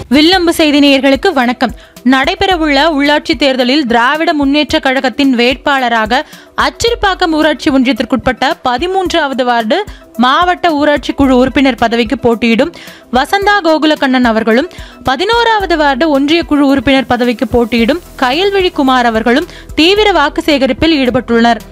வில்லம்பு செய்தி நேயர்களுக்கு வணக்கம் நடைபெறவுள்ள உள்ளாட்சி தேர்தலில் திராவிட முன்னேற்ற கழகத்தின் வேட்பாளராக அச்சிறுபாக்கம் ஊராட்சி ஒன்றியத்திற்குட்பட்ட பதிமூன்றாவது வார்டு மாவட்ட ஊராட்சி குழு உறுப்பினர் பதவிக்கு போட்டியிடும் வசந்தா கோகுலக்கண்ணன் அவர்களும் பதினோராவது வார்டு ஒன்றிய குழு உறுப்பினர் பதவிக்கு போட்டியிடும் கயல்விழி குமார் அவர்களும் தீவிர வாக்கு சேகரிப்பில் ஈடுபட்டுள்ளனர்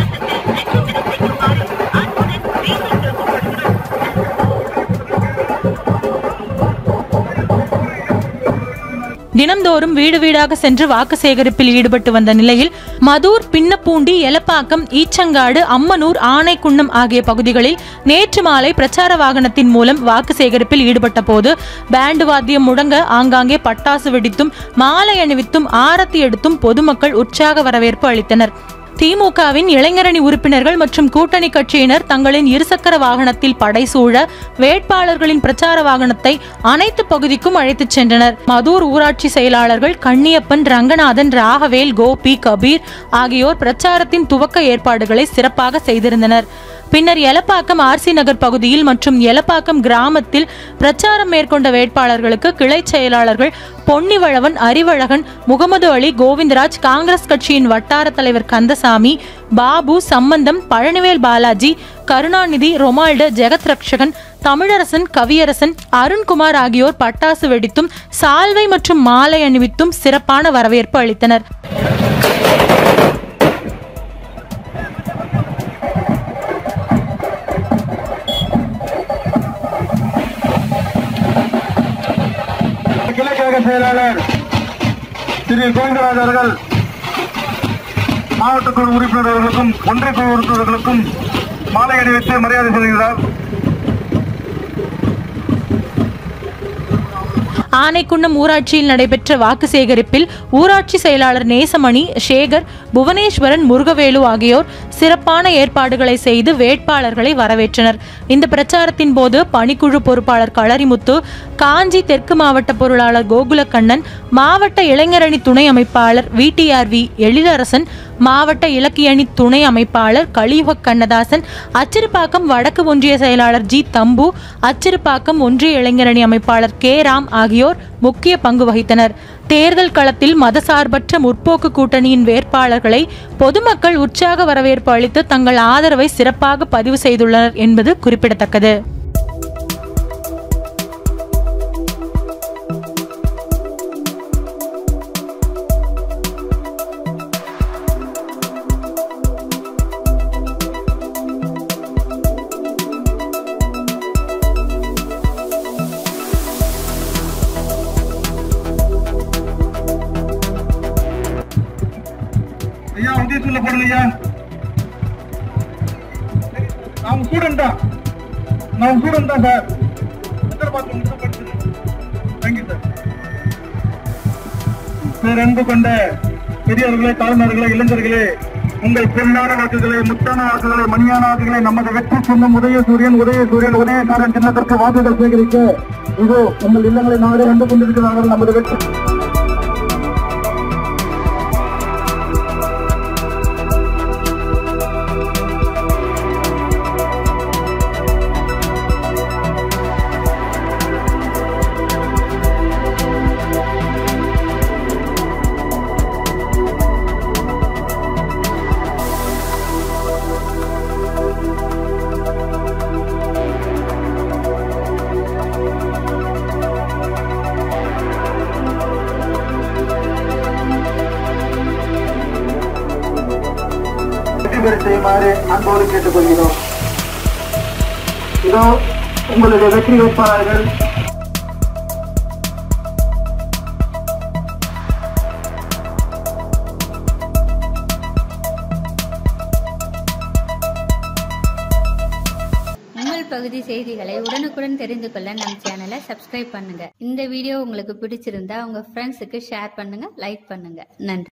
தினம்தோறும் வீடு வீடாக சென்று வாக்கு சேகரிப்பில் ஈடுபட்டு வந்த நிலையில் மதூர் பின்னப்பூண்டி எலப்பாக்கம் ஈச்சங்காடு அம்மனூர் ஆனைக்குன்னம் ஆகிய பகுதிகளில் நேற்று மாலை பிரச்சார வாகனத்தின் மூலம் வாக்கு சேகரிப்பில் ஈடுபட்ட போது பேண்டு வாத்தியம் முழங்க ஆங்காங்கே பட்டாசு வெடித்தும் மாலை அணிவித்தும் ஆரத்தி எடுத்தும் பொதுமக்கள் உற்சாக வரவேற்பு அளித்தனர் திமுகவின் இளைஞரணி உறுப்பினர்கள் மற்றும் கூட்டணி கட்சியினர் தங்களின் இருசக்கர வாகனத்தில் படைசூழ வேட்பாளர்களின் பிரச்சார வாகனத்தை அனைத்து பகுதிக்கும் அழைத்துச் சென்றனர் மதூர் ஊராட்சி செயலாளர்கள் கண்ணியப்பன் ரங்கநாதன் ராகவேல் கோபி கபீர் ஆகியோர் பிரச்சாரத்தின் துவக்க ஏற்பாடுகளை சிறப்பாக செய்திருந்தனர் பின்னர் எலப்பாக்கம் ஆர்சி நகர் பகுதியில் மற்றும் எலப்பாக்கம் கிராமத்தில் பிரச்சாரம் மேற்கொண்ட வேட்பாளர்களுக்கு கிளை செயலாளர்கள் பொன்னிவளவன் அறிவழகன் முகமது அலி கோவிந்தராஜ் காங்கிரஸ் கட்சியின் வட்டார தலைவர் கந்தசாமி பாபு சம்பந்தம் பழனிவேல் பாலாஜி கருணாநிதி ரொமால்டு ஜெகத் ரக்ஷகன் தமிழரசன் கவியரசன் அருண்குமார் ஆகியோர் பட்டாசு வெடித்தும் சால்வை மற்றும் மாலை அணிவித்தும் சிறப்பான வரவேற்பு அளித்தனர் கிளைக்கழக செயலாளர் திரு கோவிந்தராஜ் அவர்கள் மாவட்ட குழு உறுப்பினர் அவர்களுக்கும் ஒன்றிய குழு உறுப்பினர்களுக்கும் மாலை அணிவித்து மரியாதை செலுத்துகிறார் ஆனைக்குன்னம் ஊராட்சியில் நடைபெற்ற வாக்கு சேகரிப்பில் ஊராட்சி செயலாளர் நேசமணி சேகர் புவனேஸ்வரன் முருகவேலு ஆகியோர் சிறப்பான ஏற்பாடுகளை செய்து வேட்பாளர்களை வரவேற்றனர் இந்த பிரச்சாரத்தின் போது பணிக்குழு பொறுப்பாளர் களரிமுத்து காஞ்சி தெற்கு மாவட்ட பொருளாளர் கோகுலக்கண்ணன் மாவட்ட இளைஞரணி துணை அமைப்பாளர் விடிஆர்வி எழிலரசன் மாவட்ட இலக்கியணி துணை அமைப்பாளர் கலியுக கண்ணதாசன் அச்சிறுபாக்கம் வடக்கு ஒன்றிய செயலாளர் ஜி தம்பு அச்சிறுபாக்கம் ஒன்றிய இளைஞரணி அமைப்பாளர் கே ராம் ஆகியோர் முக்கிய பங்கு வகித்தனர் தேர்தல் களத்தில் மதசார்பற்ற முற்போக்கு கூட்டணியின் வேட்பாளர்களை பொதுமக்கள் உற்சாக வரவேற்பு அளித்து தங்கள் ஆதரவை சிறப்பாக பதிவு செய்துள்ளனர் என்பது குறிப்பிடத்தக்கது ஐயா உதய சொல்ல போடுங்க ஐயா நான் ஸ்டூடெண்ட் தான் நான் ஸ்டூடெண்ட் தான் சார் எத்தனை பார்த்து முடிச்சு படிச்சு தேங்க்யூ சார் பேரன்பு கொண்ட பெரியவர்களே தாழ்ந்தவர்களே இளைஞர்களே உங்கள் பொன்னான வாக்குகளை முத்தான வாக்குகளை மணியான வாக்குகளை நமது வெற்றி சின்னம் உதயசூரியன் உதயசூரியன் உதயசாரன் சின்னத்திற்கு வாக்குகள் சேகரிக்க இதோ உங்கள் இல்லங்களை நாளே வந்து கொண்டிருக்கிறார்கள் நமது வெற்றி வெற்றி பெற செய்யுமாறு அன்போடு கேட்டுக்கொள்கிறோம் இதோ உங்களுடைய வெற்றி வேட்பாளர்கள் உங்கள் பகுதி செய்திகளை உடனுக்குடன் தெரிந்து கொள்ள நம் சேனலை சப்ஸ்கிரைப் பண்ணுங்க இந்த வீடியோ உங்களுக்கு பிடிச்சிருந்தா உங்க ஃப்ரெண்ட்ஸுக்கு ஷேர் பண்ணுங்க லைக் பண்ணுங்க நன்றி